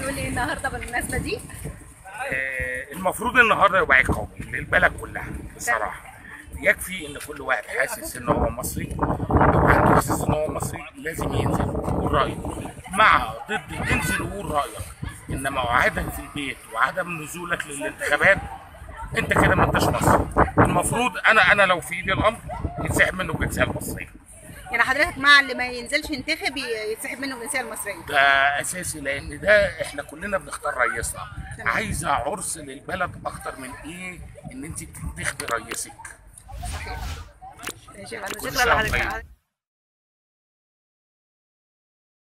تقول لي ايه النهارده بالمناسبه دي آه، المفروض النهارده يبقى عيد قومي للبلد كلها بصراحه يكفي ان كل واحد حاسس ان هو مصري او عنده احساس ان هو مصري لازم ينزل ويقول رايه مع ضد انزل وقول رايك انما وعدك في البيت وعدم نزولك للانتخابات انت كده ما انتش مصري المفروض انا انا لو في ايدي الامر يتسحب منه الجنسيه المصريه يعني حضرتك مع اللي ما ينزلش ينتخب يتسحب منه الجنسيه المصريه ده اساسي لان ده احنا كلنا بنختار رئيسنا تمام. عايزه عرس للبلد اكتر من ايه ان انت تنتخبي رئيسك صحيح ماشي يا فندم. كل شكرا سنة لحضرتك طيب.